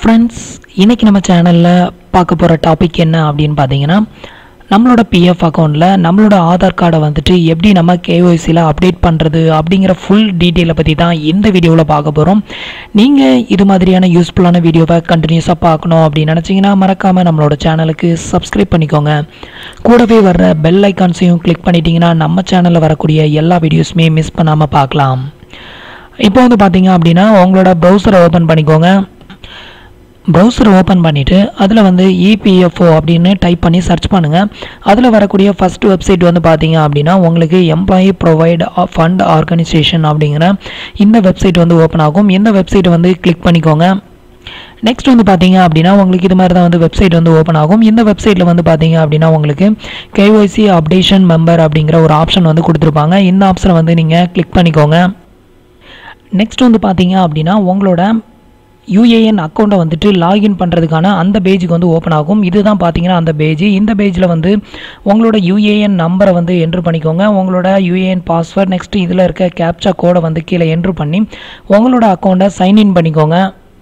friends இன்னைக்கு நம்ம சேனலில் பார்க்க போகிற டாபிக் என்ன அப்படின்னு பார்த்தீங்கன்னா நம்மளோட பிஎஃப் அக்கௌண்ட்டில் நம்மளோட ஆதார் கார்டை வந்துட்டு எப்படி நம்ம கேஒய்சியில் அப்டேட் பண்ணுறது அப்படிங்கிற ஃபுல் டீட்டெயிலை பற்றி தான் இந்த வீடியோவில் பார்க்க போகிறோம் நீங்கள் இது மாதிரியான யூஸ்ஃபுல்லான வீடியோவை கண்டினியூஸாக பார்க்கணும் அப்படின்னு நினச்சிங்கன்னா மறக்காமல் நம்மளோட சேனலுக்கு சப்ஸ்கிரைப் பண்ணிக்கோங்க கூடவே வர்ற பெல் ஐக்கான்ஸையும் கிளிக் பண்ணிட்டீங்கன்னா நம்ம சேனலில் வரக்கூடிய எல்லா வீடியோஸுமே மிஸ் பண்ணாமல் பார்க்கலாம் இப்போ வந்து பார்த்தீங்க அப்படின்னா உங்களோட ப்ரௌசரை ஓப்பன் பண்ணிக்கோங்க ப்ரௌசர் ஓப்பன் பண்ணிவிட்டு அதில் வந்து இபிஎஃப்ஓ அப்படின்னு டைப் பண்ணி சர்ச் பண்ணுங்கள் அதில் வரக்கூடிய ஃபஸ்ட் வெப்சைட் வந்து பார்த்தீங்க அப்படின்னா உங்களுக்கு எம்ப்ளாயி ப்ரொவைட் ஃபண்ட் ஆர்கனைசேஷன் அப்படிங்கிற இந்த வெப்சைட் வந்து ஓப்பன் ஆகும் இந்த வெப்சைட்டை வந்து கிளிக் பண்ணிக்கோங்க நெக்ஸ்ட் வந்து பார்த்தீங்க அப்படின்னா உங்களுக்கு இது மாதிரி தான் வந்து வெப்சைட் வந்து ஓப்பன் ஆகும் இந்த வெப்சைட்டில் வந்து பார்த்தீங்க அப்படின்னா உங்களுக்கு கேஒய்சி அப்டேஷன் மெம்பர் அப்படிங்கிற ஒரு ஆப்ஷன் வந்து கொடுத்துருப்பாங்க இந்த ஆப்ஷனை வந்து நீங்கள் கிளிக் பண்ணிக்கோங்க நெக்ஸ்ட் வந்து பார்த்தீங்க அப்படின்னா உங்களோட யூஏஎன் அக்கௌண்ட்டை வந்துட்டு லாகின் பண்ணுறதுக்கான அந்த பேஜுக்கு வந்து ஓப்பன் ஆகும் இதுதான் பார்த்தீங்கன்னா அந்த பேஜ் இந்த பேஜில் வந்து உங்களோட யூஏஎன் நம்பரை வந்து என்ட்ரு பண்ணிக்கோங்க உங்களோட யூஏஎன் பாஸ்வேர்ட் நெக்ஸ்ட் இதில் இருக்க கேப்சா கோடை வந்து கீழே என்ட்ரு பண்ணி உங்களோட அக்கௌண்ட்டை சைன்இன் பண்ணிக்கோங்க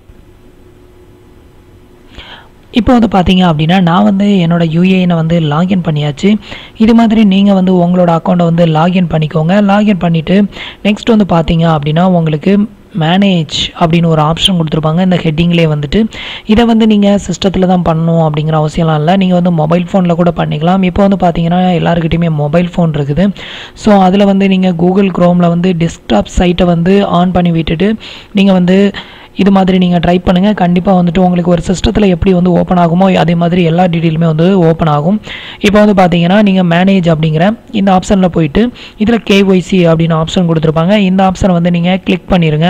இப்போ வந்து பார்த்தீங்க அப்படின்னா நான் வந்து என்னோட யூஏஎனை வந்து லாகின் பண்ணியாச்சு இது மாதிரி நீங்கள் வந்து உங்களோட அக்கௌண்ட்டை வந்து லாகின் பண்ணிக்கோங்க லாகின் பண்ணிவிட்டு நெக்ஸ்ட் வந்து பார்த்தீங்க அப்படின்னா உங்களுக்கு மேனேஜ் அப்படின்னு ஒரு ஆப்ஷன் கொடுத்துருப்பாங்க இந்த ஹெட்டிங்லேயே வந்துட்டு இதை வந்து நீங்கள் சிஸ்டத்தில் தான் பண்ணணும் அப்படிங்கிற அவசியம்லாம் இல்லை நீங்கள் வந்து மொபைல் ஃபோனில் கூட பண்ணிக்கலாம் இப்போ வந்து பார்த்தீங்கன்னா எல்லாருக்கிட்டையுமே மொபைல் ஃபோன் இருக்குது ஸோ அதில் வந்து நீங்கள் கூகுள் க்ரோமில் வந்து டெஸ்க்டாப் சைட்டை வந்து ஆன் பண்ணி விட்டுட்டு நீங்கள் வந்து இது மாதிரி நீங்கள் ட்ரை பண்ணுங்கள் கண்டிப்பாக வந்துட்டு உங்களுக்கு ஒரு சிஸ்டத்தில் எப்படி வந்து ஓப்பன் ஆகுமோ அதே மாதிரி எல்லா டீட்டெயிலுமே வந்து ஓப்பன் ஆகும் இப்போ வந்து பார்த்தீங்கன்னா நீங்கள் மேனேஜ் அப்படிங்கிற இந்த ஆப்ஷனில் போயிட்டு இதில் கேஒய்சி அப்படின்னு ஆப்ஷன் கொடுத்துருப்பாங்க இந்த ஆப்ஷனை வந்து நீங்கள் கிளிக் பண்ணிடுங்க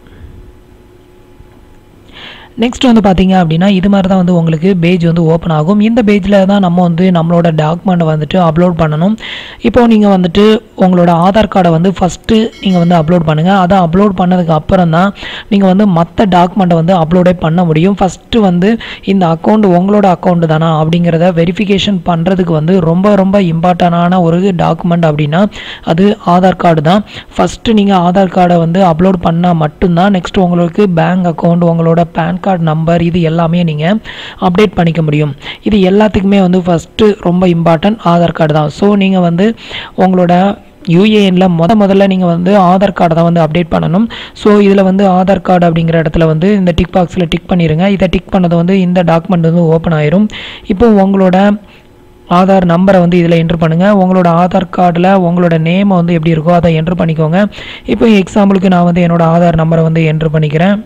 நெக்ஸ்ட் வந்து பார்த்தீங்க அப்படின்னா இது மாதிரி தான் வந்து உங்களுக்கு பேஜ் வந்து ஓப்பன் ஆகும் இந்த பேஜில் தான் நம்ம வந்து நம்மளோட டாக்குமெண்ட்டை வந்துட்டு அப்லோட் பண்ணணும் இப்போ நீங்கள் வந்துட்டு உங்களோட ஆதார் கார்டை வந்து ஃபஸ்ட்டு நீங்கள் வந்து அப்லோட் பண்ணுங்கள் அதை அப்லோட் பண்ணதுக்கு அப்புறம் தான் நீங்கள் வந்து மற்ற டாக்குமெண்ட்டை வந்து அப்லோடே பண்ண முடியும் ஃபஸ்ட்டு வந்து இந்த அக்கௌண்ட் உங்களோட அக்கௌண்ட் தானா அப்படிங்கிறத வெரிஃபிகேஷன் பண்ணுறதுக்கு வந்து ரொம்ப ரொம்ப இம்பார்ட்டண்டான ஒரு டாக்குமெண்ட் அப்படின்னா அது ஆதார் கார்டு தான் ஃபஸ்ட்டு நீங்கள் ஆதார் கார்டை வந்து அப்லோட் பண்ணால் மட்டும்தான் நெக்ஸ்ட் உங்களுக்கு பேங்க் அக்கௌண்ட் உங்களோட பேன் கார்டு நம்பர் இது எல்லாமே நீங்கள் அப்டேட் பண்ணிக்க முடியும் இது எல்லாத்துக்குமே வந்து ஃபஸ்ட்டு ரொம்ப இம்பார்ட்டன்ட் ஆதார் கார்டு தான் ஸோ நீங்கள் வந்து உங்களோட யூஏஎனில் முத முதல்ல நீங்கள் வந்து ஆதார் கார்டை தான் வந்து அப்டேட் பண்ணணும் ஸோ இதில் வந்து ஆதார் கார்டு அப்படிங்கிற இடத்துல வந்து இந்த டிக் பாக்ஸில் டிக் பண்ணிடுங்க இதை டிக் பண்ணது வந்து இந்த டாக்குமெண்ட் வந்து ஓப்பன் ஆயிரும் இப்போ உங்களோட ஆதார் நம்பரை வந்து இதில் என்ட்ரு பண்ணுங்கள் உங்களோட ஆதார் கார்டில் உங்களோட நேமை வந்து எப்படி இருக்கோ அதை என்ட்ரு பண்ணிக்கோங்க இப்போ எக்ஸாம்பிளுக்கு நான் வந்து என்னோட ஆதார் நம்பரை வந்து என்ட்ரு பண்ணிக்கிறேன்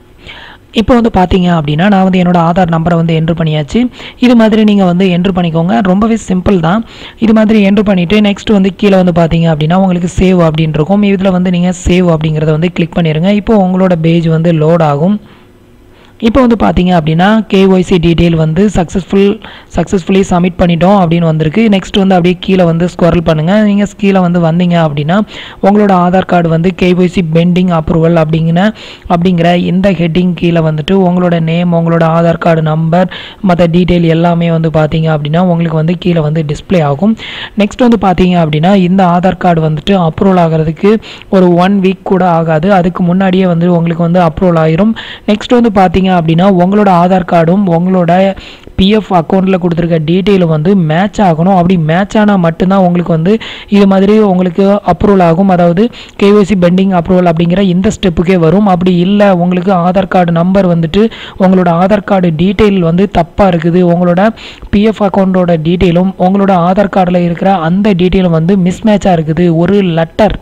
இப்போ வந்து பார்த்தீங்க அப்படின்னா நான் வந்து என்னோட ஆதார் நம்பரை வந்து என்ட்ரு பண்ணியாச்சு இது மாதிரி நீங்கள் வந்து என்ட்ரு பண்ணிக்கோங்க ரொம்பவே சிம்பிள் தான் இது மாதிரி என்ட்ரு பண்ணிவிட்டு நெக்ஸ்ட் வந்து கீழே வந்து பார்த்தீங்க அப்படின்னா உங்களுக்கு சேவ் அப்படின்னு இருக்கும் இதில் வந்து நீங்கள் சேவ் அப்படிங்கிறத வந்து கிளிக் பண்ணிடுங்க இப்போ உங்களோட பேஜ் வந்து லோட் ஆகும் இப்போ வந்து பார்த்தீங்க அப்படின்னா கேஒய்சி டீட்டெயில் வந்து சக்ஸஸ்ஃபுல் சக்ஸஸ்ஃபுல்லி சப்மிட் பண்ணிட்டோம் அப்படின்னு வந்திருக்கு நெக்ஸ்ட் வந்து அப்படியே கீழே வந்து ஸ்குவரல் பண்ணுங்கள் நீங்கள் கீழே வந்து வந்தீங்க அப்படின்னா உங்களோட ஆதார் கார்டு வந்து கேஒய்சி பெண்டிங் அப்ரூவல் அப்படிங்கிற அப்படிங்கிற இந்த ஹெட்டிங் கீழே வந்துட்டு உங்களோட நேம் உங்களோட ஆதார் கார்டு நம்பர் மற்ற டீட்டெயில் எல்லாமே வந்து பார்த்தீங்க அப்படின்னா உங்களுக்கு வந்து கீழே வந்து டிஸ்ப்ளே ஆகும் நெக்ஸ்ட் வந்து பார்த்தீங்க அப்படின்னா இந்த ஆதார் கார்டு வந்துட்டு அப்ரூவல் ஆகிறதுக்கு ஒரு ஒன் வீக் கூட ஆகாது அதுக்கு முன்னாடியே வந்து உங்களுக்கு வந்து அப்ரூவல் ஆயிரும் நெக்ஸ்ட் வந்து பார்த்தீங்க அப்படின்னா உங்களோட ஆதார் கார்டும் உங்களோட பிஎஃப் அக்கௌண்ட்டில் கொடுத்துருக்க டீட்டெயிலும் வந்து மேட்ச் ஆகணும் அப்படி மேட்ச் ஆனால் மட்டும்தான் உங்களுக்கு வந்து இது மாதிரி உங்களுக்கு அப்ரூவல் ஆகும் அதாவது கேஒசி பெண்டிங் அப்ரூவல் அப்படிங்கிற இந்த ஸ்டெப்புக்கே வரும் அப்படி இல்லை உங்களுக்கு ஆதார் கார்டு நம்பர் வந்துட்டு உங்களோட ஆதார் கார்டு டீட்டெயில் வந்து தப்பாக இருக்குது உங்களோட பிஎஃப் அக்கௌண்ட்டோட டீட்டெயிலும் உங்களோட ஆதார் கார்டில் இருக்கிற அந்த டீட்டெயிலும் வந்து மிஸ்மேட்சாக இருக்குது ஒரு லெட்டர்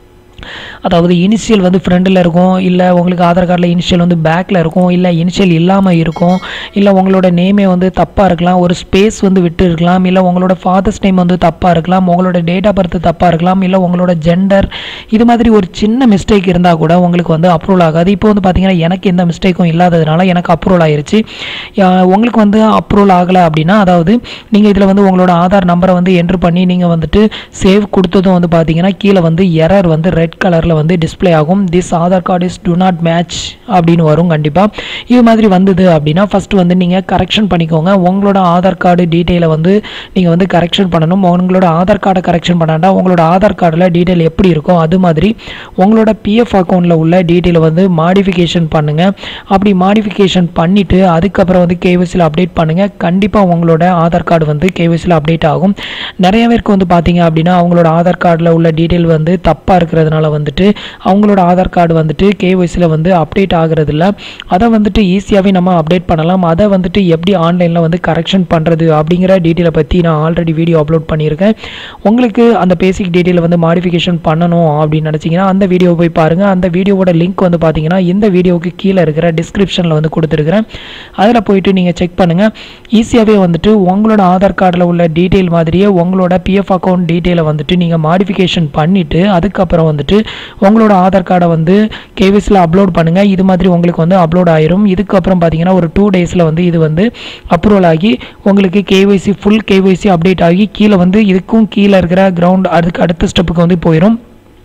அதாவது இனிஷியல் வந்து ஃப்ரண்டில் இருக்கும் இல்லை உங்களுக்கு ஆதார் கார்டில் இனிஷியல் வந்து பேக்கில் இருக்கும் இல்லை இனிஷியல் இல்லாமல் இருக்கும் இல்லை உங்களோட நேமே வந்து தப்பாக இருக்கலாம் ஒரு ஸ்பேஸ் வந்து விட்டு இருக்கலாம் இல்லை உங்களோட ஃபாதர்ஸ் நேம் வந்து தப்பாக இருக்கலாம் உங்களோட டேட் ஆஃப் பர்த் தப்பாக இருக்கலாம் இல்லை உங்களோட ஜெண்டர் இது மாதிரி ஒரு சின்ன மிஸ்டேக் இருந்தால் கூட உங்களுக்கு வந்து அப்ரூவல் ஆகாது இப்போ வந்து பார்த்தீங்கன்னா எனக்கு எந்த மிஸ்டேக்கும் இல்லாததுனால எனக்கு அப்ரூவல் ஆயிருச்சு யா- உங்களுக்கு வந்து அப்ரூவல் ஆகலை அப்படின்னா அதாவது நீங்கள் இதில் வந்து உங்களோட ஆதார் நம்பரை வந்து என்ட்ரு பண்ணி நீங்கள் வந்துட்டு சேவ் கொடுத்ததும் வந்து பார்த்தீங்கன்னா கீழே வந்து எரர் வந்து ரெட் ரெட் கலரில் வந்து டிஸ்ப்ளே ஆகும் this Aadhaar card is to not match அப்படின்னு வரும் கண்டிப்பாக இது மாதிரி வந்தது அப்படின்னா ஃபஸ்ட்டு வந்து நீங்கள் கரெக்ஷன் பண்ணிக்கோங்க உங்களோட ஆதார் கார்டு டீட்டெயிலை வந்து நீங்கள் வந்து கரெக்ஷன் பண்ணணும் உங்களோட ஆதார் கார்டை கரெக்ஷன் பண்ணாண்டா உங்களோட ஆதார் கார்டில் டீட்டெயில் எப்படி இருக்கும் அது மாதிரி உங்களோட பிஎஃப் அக்கௌண்ட்டில் உள்ள டீட்டெயிலை வந்து மாடிஃபிகேஷன் பண்ணுங்கள் அப்படி மாடிஃபிகேஷன் பண்ணிவிட்டு அதுக்கப்புறம் வந்து கேவிசியில் அப்டேட் பண்ணுங்கள் கண்டிப்பாக உங்களோட ஆதார் கார்டு வந்து கேவிசியில் அப்டேட் ஆகும் நிறைய பேருக்கு வந்து பார்த்தீங்க அப்படின்னா அவங்களோட ஆதார் கார்டில் உள்ள டீட்டெயில் வந்து தப்பாக இருக்கிறதுனால வந்துட்டு அவங்களோட ஆதார் கார்டு வந்துட்டு கேஒய்சியில் வந்து அப்டேட் ஆகுறதில்ல அதை வந்துட்டு ஈஸியாகவே நம்ம அப்டேட் பண்ணலாம் அதை வந்துட்டு எப்படி ஆன்லைனில் வந்து கரெக்ஷன் பண்ணுறது அப்படிங்கிற டீட்டெயிலை பற்றி நான் ஆல்ரெடி வீடியோ அப்லோட் பண்ணியிருக்கேன் உங்களுக்கு அந்த பேசிக் டீட்டெயிலை வந்து மாடிஃபிகேஷன் பண்ணணும் அப்படின்னு நினச்சிங்கன்னா அந்த வீடியோ போய் பாருங்கள் அந்த வீடியோவோட லிங்க் வந்து பார்த்தீங்கன்னா இந்த வீடியோவுக்கு கீழே இருக்கிற டிஸ்கிரிப்ஷனில் வந்து கொடுத்துருக்குறேன் அதில் போயிட்டு நீங்கள் செக் பண்ணுங்கள் ஈஸியாகவே வந்துட்டு உங்களோட ஆதார் கார்டில் உள்ள டீட்டெயில் மாதிரியே உங்களோட பிஎஃப் அக்கௌண்ட் டீட்டெயிலை வந்துட்டு நீங்கள் மாடிஃபிகேஷன் பண்ணிவிட்டு அதுக்கப்புறம் வந்துட்டு உங்களோட ஆதார் கார்டை வந்து கேவிஸில் அப்லோட் பண்ணுங்கள் இது மாதிரி உங்களுக்கு வந்து அப்லோட் ஆயிரும் இதுக்கப்புறம் பார்த்தீங்கன்னா ஒரு டூ டேஸில் வந்து இது வந்து அப்ரூவல் ஆகி உங்களுக்கு கேஒய்சி ஃபுல் கேஒய்சி அப்டேட் ஆகி கீழே வந்து இதுக்கும் கீழே இருக்கிற கிரவுண்ட் அதுக்கு அடுத்த ஸ்டெப்புக்கு வந்து போயிடும்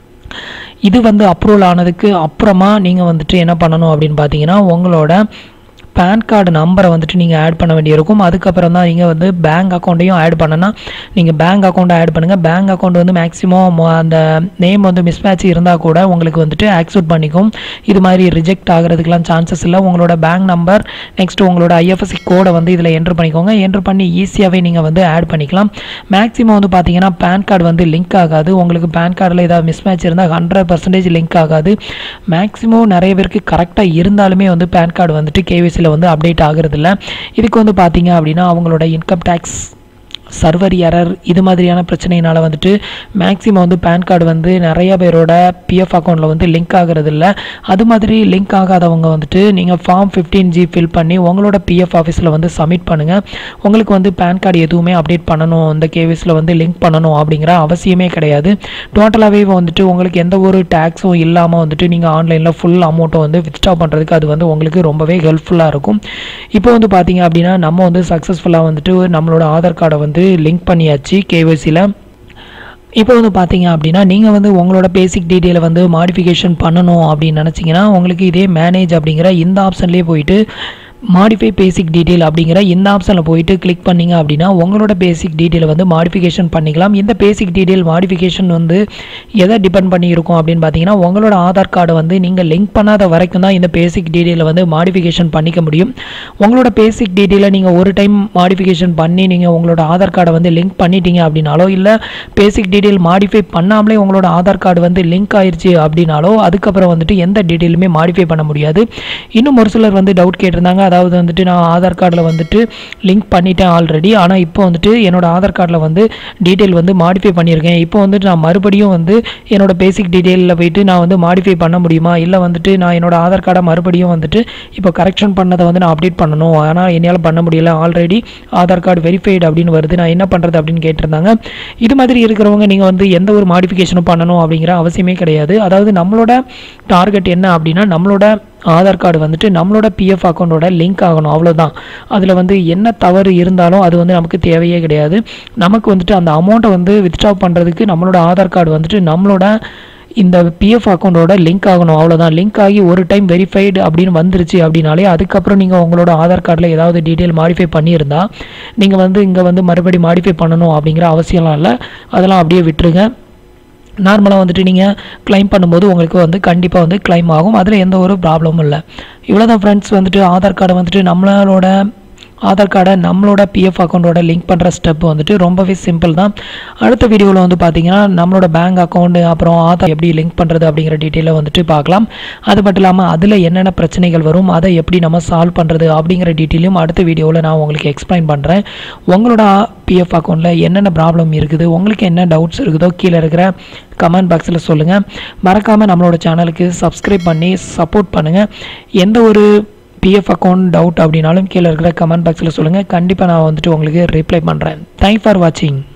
இது வந்து அப்ரூவல் ஆனதுக்கு அப்புறமா நீங்கள் வந்துட்டு என்ன பண்ணணும் அப்படின்னு பார்த்தீங்கன்னா உங்களோட பேன் கார்டு நம்பரை வந்துட்டு நீங்கள் ஆட் பண்ண வேண்டியிருக்கும் அதுக்கப்புறம் தான் நீங்கள் வந்து பேங்க் அக்கௌண்ட்டையும் ஆட் பண்ணனா நீங்கள் பேங்க் அக்கௌண்ட்டை ஆட் பண்ணுங்கள் பேங்க் அக்கௌண்ட் வந்து மேக்ஸிமம் அந்த நேம் வந்து மிஸ்மேட்ச் இருந்தால் கூட உங்களுக்கு வந்துட்டு ஆக்செப்ட் பண்ணிக்கும் இது மாதிரி ரிஜெக்ட் ஆகிறதுக்கெலாம் சான்சஸ் இல்லை உங்களோட பேங்க் நம்பர் நெக்ஸ்ட் உங்களோட ஐஎஃப்எஸ்சி கோடை வந்து இதில் என்ட்ரு பண்ணிக்கோங்க என்ட்ரு பண்ணி ஈஸியாகவே நீங்கள் வந்து ஆட் பண்ணிக்கலாம் மேக்ஸிமம் வந்து பார்த்தீங்கன்னா பேன் கார்டு வந்து லிங்க் ஆகாது உங்களுக்கு பேன் கார்டில் ஏதாவது மிஸ்மேட்ச் இருந்தால் ஹண்ட்ரட் பர்சன்டேஜ் லிங்க் ஆகாது மேக்ஸிமம் நிறைய பேருக்கு கரெக்டாக இருந்தாலுமே வந்து பேன் கார்டு வந்துட்டு கேவிசியில் வந்து அப்டேட் ஆகுறதில்ல இதுக்கு வந்து பார்த்தீங்க அப்படின்னா அவங்களோட இன்கம் டேக்ஸ் சர்வர் எரர் இது மாதிரியான பிரச்சனையினால் வந்துட்டு மேக்ஸிமம் வந்து பேன் கார்டு வந்து நிறைய பேரோட பிஎஃப் அக்கௌண்ட்டில் வந்து லிங்க் ஆகிறது இல்லை அது மாதிரி லிங்க் ஆகாதவங்க வந்துட்டு நீங்கள் ஃபார்ம் ஃபிஃப்டீன் ஜி ஃபில் பண்ணி உங்களோட பிஎஃப் ஆஃபீஸில் வந்து சப்மிட் பண்ணுங்கள் உங்களுக்கு வந்து பேன் கார்டு எதுவுமே அப்டேட் பண்ணணும் இந்த கேவிஸில் வந்து லிங்க் பண்ணணும் அப்படிங்கிற அவசியமே கிடையாது டோட்டலாகவே வந்துட்டு உங்களுக்கு எந்த ஒரு டேக்ஸும் இல்லாமல் வந்துட்டு நீங்கள் ஆன்லைனில் ஃபுல் அமௌண்ட்டை வந்து வித்ட்ரா பண்ணுறதுக்கு அது வந்து உங்களுக்கு ரொம்பவே ஹெல்ப்ஃபுல்லாக இருக்கும் இப்போ வந்து பார்த்தீங்க அப்படின்னா நம்ம வந்து சக்ஸஸ்ஃபுல்லாக வந்துட்டு நம்மளோட ஆதார் கார்டை வந்து லிங்க் பண்ணியாச்சு கேஒய்சியில் இப்போ வந்து பார்த்தீங்க அப்படின்னா நீங்கள் வந்து உங்களோட பேசிக் டீட்டெயிலை வந்து மாடிஃபிகேஷன் பண்ணணும் அப்படின்னு நினச்சிங்கன்னா உங்களுக்கு இதே மேனேஜ் அப்படிங்கிற இந்த ஆப்ஷன்லேயே போயிட்டு மாடிஃபை பேசிக் டீட்டெயில் அப்படிங்கிற இந்த ஆப்ஷனில் போயிட்டு கிளிக் பண்ணீங்க அப்படின்னா உங்களோட பேசிக் டீட்டெயிலை வந்து மாடிஃபிகேஷன் பண்ணிக்கலாம் இந்த பேசிக் டீட்டெயில் மாடிஃபிகேஷன் வந்து எதை டிபெண்ட் பண்ணி இருக்கும் அப்படின்னு பார்த்தீங்கன்னா உங்களோட ஆதார் கார்டை வந்து நீங்கள் லிங்க் பண்ணாத வரைக்கும் தான் இந்த பேசிக் டீட்டெயிலை வந்து மாடிஃபிகேஷன் பண்ணிக்க முடியும் உங்களோட பேசிக் டீட்டெயிலை நீங்கள் ஒரு டைம் மாடிஃபிகேஷன் பண்ணி நீங்கள் உங்களோட ஆதார் கார்டை வந்து லிங்க் பண்ணிட்டீங்க அப்படின்னாலோ இல்லை பேசிக் டீட்டெயில் மாடிஃபை பண்ணாமலே உங்களோட ஆதார் கார்டு வந்து லிங்க் ஆயிருச்சு அப்படின்னாலோ அதுக்கப்புறம் வந்துட்டு எந்த டீட்டெயிலுமே மாடிஃபை பண்ண முடியாது இன்னும் ஒரு சிலர் வந்து டவுட் கேட்டிருந்தாங்க அதாவது வந்துட்டு நான் ஆதார் கார்டில் வந்துட்டு லிங்க் பண்ணிட்டேன் ஆல்ரெடி ஆனால் இப்போ வந்துட்டு என்னோட ஆதார் கார்டில் வந்து டீட்டெயில் வந்து மாடிஃபை பண்ணியிருக்கேன் இப்போ வந்துட்டு நான் மறுபடியும் வந்து என்னோட பேசிக் டீட்டெயிலில் போயிட்டு நான் வந்து மாடிஃபை பண்ண முடியுமா இல்லை வந்துட்டு நான் என்னோட ஆதார் கார்டை மறுபடியும் வந்துட்டு இப்போ கரெக்ஷன் பண்ணதை வந்து நான் அப்டேட் பண்ணணும் ஆனால் என்னால் பண்ண முடியல ஆல்ரெடி ஆதார் கார்டு வெரிஃபைடு அப்படின்னு வருது நான் என்ன பண்ணுறது அப்படின்னு கேட்டிருந்தாங்க இது மாதிரி இருக்கிறவங்க நீங்கள் வந்து எந்த ஒரு மாடிஃபிகேஷனும் பண்ணணும் அப்படிங்கிற அவசியமே கிடையாது அதாவது நம்மளோட டார்கெட் என்ன அப்படின்னா நம்மளோட ஆதார் கார்டு வந்துட்டு நம்மளோட பிஎஃப் அக்கௌண்ட்டோட லிங்க் ஆகணும் அவ்வளோதான் அதில் வந்து என்ன தவறு இருந்தாலும் அது வந்து நமக்கு தேவையே கிடையாது நமக்கு வந்துட்டு அந்த அமௌண்ட்டை வந்து வித்ட்ரா பண்ணுறதுக்கு நம்மளோட ஆதார் கார்டு வந்துட்டு நம்மளோட இந்த பிஎஃப் அக்கௌண்ட்டோட லிங்க் ஆகணும் அவ்வளோதான் லிங்க் ஆகி ஒரு டைம் வெரிஃபைடு அப்படின்னு வந்துருச்சு அப்படின்னாலே அதுக்கப்புறம் நீங்கள் உங்களோட ஆதார் கார்டில் ஏதாவது டீட்டெயில் மாடிஃபை பண்ணியிருந்தா நீங்கள் வந்து இங்கே வந்து மறுபடி மாடிஃபை பண்ணணும் அப்படிங்கிற அவசியம்லாம் இல்லை அதெல்லாம் அப்படியே விட்டுருங்க நார்மலாக வந்துட்டு நீங்கள் க்ளைம் பண்ணும்போது உங்களுக்கு வந்து கண்டிப்பாக வந்து க்ளைம் ஆகும் அதில் எந்த ஒரு ப்ராப்ளமும் இல்லை இவ்வளோ தான் ஃப்ரெண்ட்ஸ் வந்துட்டு ஆதார் கார்டை வந்துட்டு நம்மளோட ஆதார் கார்டை நம்மளோட பிஎஃப் அக்கௌண்ட்டோட லிங்க் பண்ணுற ஸ்டெப் வந்துட்டு ரொம்பவே சிம்பிள் தான் அடுத்த வீடியோவில் வந்து பார்த்தீங்கன்னா நம்மளோட பேங்க் அக்கௌண்ட் அப்புறம் ஆதார் எப்படி லிங்க் பண்ணுறது அப்படிங்கிற டீட்டெயிலை வந்துட்டு பார்க்கலாம் அது மட்டும் இல்லாமல் அதில் என்னென்ன பிரச்சனைகள் வரும் அதை எப்படி நம்ம சால்வ் பண்ணுறது அப்படிங்கிற டீட்டெயிலும் அடுத்த வீடியோவில் நான் உங்களுக்கு எக்ஸ்பிளைன் பண்ணுறேன் உங்களோட பிஎஃப் அக்கௌண்ட்டில் என்னென்ன ப்ராப்ளம் இருக்குது உங்களுக்கு என்ன டவுட்ஸ் இருக்குதோ கீழே இருக்கிற கமெண்ட் பாக்ஸில் சொல்லுங்கள் மறக்காமல் நம்மளோட சேனலுக்கு சப்ஸ்கிரைப் பண்ணி சப்போர்ட் பண்ணுங்கள் எந்த ஒரு பிஎஃப் அக்கௌண்ட் டவுட் அப்படின்னாலும் கீழே இருக்கிற கமெண்ட் பாக்ஸில் சொல்லுங்கள் கண்டிப்பாக நான் வந்துட்டு உங்களுக்கு ரிப்ளை பண்ணுறேன் தேங்க்ஸ் ஃபார் வாட்சிங்